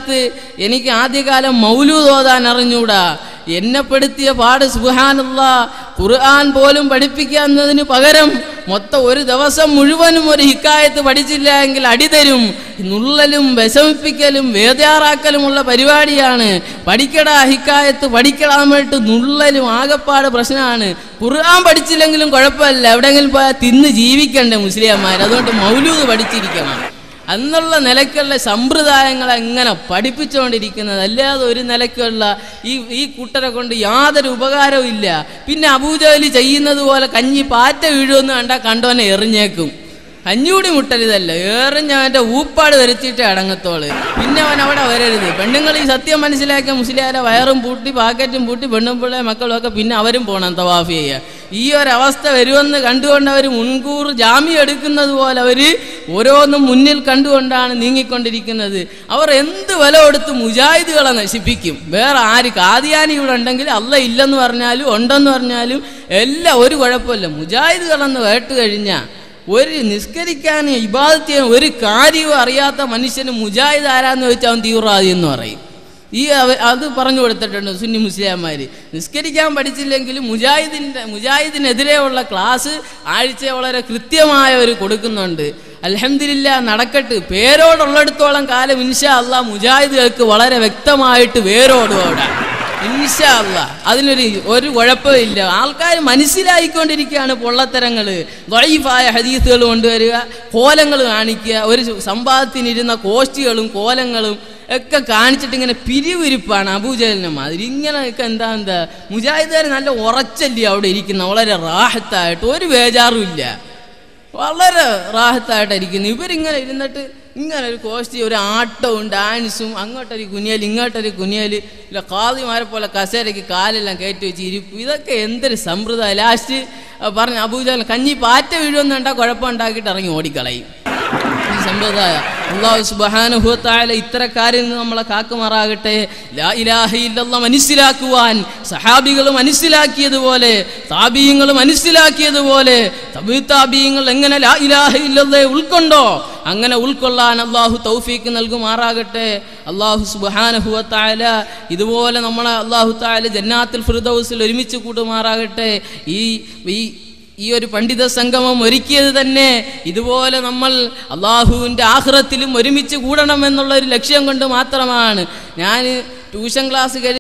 കാലത്ത് എനിക്ക് ആദ്യകാലം മൗലൂദ് ഓതാൻ അറിഞ്ഞൂടാ എന്നെ പെടുത്തിയ പാട് സുബാനുള്ള ഖുർആൻ പോലും പഠിപ്പിക്കുന്നതിന് പകരം മൊത്തം ഒരു ദിവസം മുഴുവനും ഒരു ഹിക്കായത്ത് പഠിച്ചില്ല എങ്കിൽ അടിതരും നുള്ളലും വിഷമിപ്പിക്കലും വേദാറാക്കലുമുള്ള പരിപാടിയാണ് പഠിക്കടാ ഹിക്കായത്ത് പഠിക്കടാമിട്ട് നുള്ളലും ആകപ്പാട് പ്രശ്നമാണ് ഖുർആൻ പഠിച്ചില്ലെങ്കിലും കുഴപ്പമില്ല എവിടെയെങ്കിലും പോയാൽ തിന്ന് ജീവിക്കണ്ടേ മുസ്ലിംമാർ അതുകൊണ്ട് മൗലൂദ് പഠിച്ചിരിക്കണം എന്നുള്ള നിലയ്ക്കുള്ള സമ്പ്രദായങ്ങൾ എങ്ങനെ പഠിപ്പിച്ചുകൊണ്ടിരിക്കുന്നത് അല്ലാതെ ഒരു നിലയ്ക്കുള്ള ഈ ഈ കൂട്ടരെ കൊണ്ട് യാതൊരു ഉപകാരവും ഇല്ല പിന്നെ അബൂജലി ചെയ്യുന്നത് പോലെ കഞ്ഞി പാറ്റ വീഴുമെന്ന് കണ്ടാൽ കണ്ടോനെ എറിഞ്ഞേക്കും കഞ്ഞൂടി മുട്ടരുതല്ല എറിഞ്ഞ അവൻ്റെ ഊപ്പാട് വരുത്തിയിട്ടേ അടങ്ങത്തോള് പിന്നെ അവൻ അവിടെ വരരുത് പെണ്ണുങ്ങൾ ഈ സത്യം മനസ്സിലാക്കിയ മുസ്ലിയാരെ വയറും പൂട്ടി പാക്കറ്റും പൂട്ടി പെണ്ണും പിള്ളേ മക്കളും ഒക്കെ പിന്നെ അവരും പോകണം തവാഫ് ചെയ്യുക ഈ ഒരവസ്ഥ വരുമെന്ന് കണ്ടുകൊണ്ട് അവർ മുൻകൂർ ജാമ്യം എടുക്കുന്നത് പോലെ അവർ ഓരോന്നും മുന്നിൽ കണ്ടുകൊണ്ടാണ് നീങ്ങിക്കൊണ്ടിരിക്കുന്നത് അവർ എന്ത് വില കൊടുത്ത് മുജാഹിദുകളെ നശിപ്പിക്കും വേറെ ആര് കാദിയാനി ഇവിടെ ഉണ്ടെങ്കിൽ അല്ല ഇല്ലെന്ന് പറഞ്ഞാലും ഉണ്ടെന്ന് പറഞ്ഞാലും എല്ലാം ഒരു കുഴപ്പമില്ല മുജാഹിദുകളെന്ന് കേട്ട് കഴിഞ്ഞാൽ ഒരു നിസ്കരിക്കാൻ ഇബാദത്ത് ചെയ്യാൻ ഒരു കാര്യവും അറിയാത്ത മനുഷ്യന് മുജാഹിദ് ആരാന്ന് ചോദിച്ചാൽ അവൻ തീവ്രവാദി എന്ന് പറയും ഈ അവ- അത് പറഞ്ഞു കൊടുത്തിട്ടുണ്ട് സുന്നി മുസ്ലിംമാർ നിസ്കരിക്കാൻ പഠിച്ചില്ലെങ്കിലും മുജാഹിദിൻ്റെ മുജാഹിദിനെതിരെയുള്ള ക്ലാസ് ആഴ്ച വളരെ കൃത്യമായ ഒരു കൊടുക്കുന്നുണ്ട് അലഹമില്ല നടക്കട്ട് പേരോടുള്ളിടത്തോളം കാലം ഇൻഷാ അള്ളാ മുജാഹിദുകൾക്ക് വളരെ വ്യക്തമായിട്ട് വേരോടും അവിടെ ഇൻഷാ അല്ലാ അതിനൊരു ഒരു കുഴപ്പമില്ല ആൾക്കാർ മനസ്സിലായിക്കൊണ്ടിരിക്കുകയാണ് പൊള്ളത്തരങ്ങൾ വൈഫായ ഹദീസുകൾ കൊണ്ടുവരിക കോലങ്ങൾ കാണിക്കുക ഒരു സമ്പാദത്തിനിരുന്ന കോഷ്ടികളും കോലങ്ങളും ഒക്കെ കാണിച്ചിട്ട് ഇങ്ങനെ പിരിവിരിപ്പാണ് അബൂജലിനെ മാതിരി ഇങ്ങനെയൊക്കെ എന്താ എന്താ മുജാഹിദുകാർ നല്ല ഉറച്ചല്ലേ അവിടെ ഇരിക്കുന്ന വളരെ റാഹത്തായിട്ട് ഒരു ബേജാറും ഇല്ല വളരെ റാഹത്തായിട്ടായിരിക്കുന്നു ഇവരിങ്ങനെ ഇരുന്നിട്ട് ഇങ്ങനെ ഒരു കോഷ്ടി ഒരു ആട്ടവും ഡാൻസും അങ്ങോട്ടൊരു കുനിയൽ ഇങ്ങോട്ടൊരു കുനിയൽ ഇല്ല കാതിമാരെ പോലെ കസേരയ്ക്ക് കാലെല്ലാം കയറ്റി വെച്ച് ഇരിപ്പ് ഇതൊക്കെ എന്തൊരു സമ്പ്രദായം ലാസ്റ്റ് പറഞ്ഞ അബൂജാൽ കഞ്ഞി പാറ്റ വീഴുമെന്ന് കണ്ടാൽ കുഴപ്പമുണ്ടാക്കിയിട്ട് ഇറങ്ങി ഓടിക്കളയും ഈ സമ്പ്രദായം അള്ളാഹു സുബാനുഭവത്തായ ഇത്തരക്കാരിൽ നിന്ന് നമ്മളെ കാക്കുമാറാകട്ടെ ലാ ഇലാഹ ഇല്ലല്ലാ മനസ്സിലാക്കുവാൻ സഹാബികൾ മനസ്സിലാക്കിയതുപോലെ താബീയങ്ങൾ മനസ്സിലാക്കിയതുപോലെ തബീ താബീയങ്ങൾ എങ്ങനെ ലാ ഇലാഹ ഇല്ലല്ലേ ഉൾക്കൊണ്ടോ അങ്ങനെ ഉൾക്കൊള്ളാൻ അള്ളാഹു തൗഫീക്ക് നൽകുമാറാകട്ടെ അള്ളാഹു സുബാനുഭവത്തായ ഇതുപോലെ നമ്മളെ അള്ളാഹു താല ജന്നാത്തിൽ ഫിർദൗസിൽ ഒരുമിച്ച് കൂട്ടുമാറാകട്ടെ ഈ ഈ ഈ ഒരു പണ്ഡിത സംഗമം ഒരുക്കിയത് തന്നെ ഇതുപോലെ നമ്മൾ അള്ളാഹുവിൻ്റെ ആഹ്റത്തിലും ഒരുമിച്ച് കൂടണം എന്നുള്ള ഒരു ലക്ഷ്യം കൊണ്ട് മാത്രമാണ് ഞാൻ ട്യൂഷൻ ക്ലാസ് കഴിഞ്ഞ്